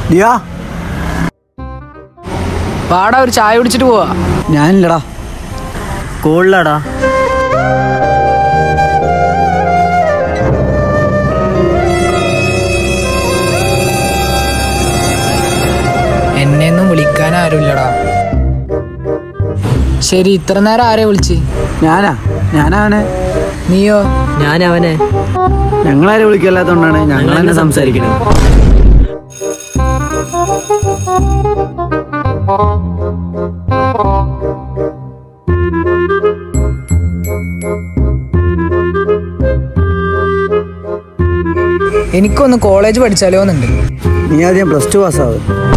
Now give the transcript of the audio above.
ദിയാ വാടാ ഒരു ചായ കുടിച്ചിട്ട് പോവാ ഞാനില്ലടാ സ്കൂളിലാടാ എന്നെയൊന്നും വിളിക്കാൻ ആരുമില്ലടാ ശരി ഇത്ര നേരം ആരെ വിളിച്ച് ഞാനാ ഞാനാണ് നീയോ ഞാൻ അവനെ ഞങ്ങളാരെ വിളിക്കല്ലാത്തോണ്ടാണ് ഞങ്ങൾ തന്നെ സംസാരിക്കണത് എനിക്കൊന്ന് കോളേജ് പഠിച്ചാലോ എന്നുണ്ട് നീ ആദ്യം പ്ലസ് ടു പാസ്സാവും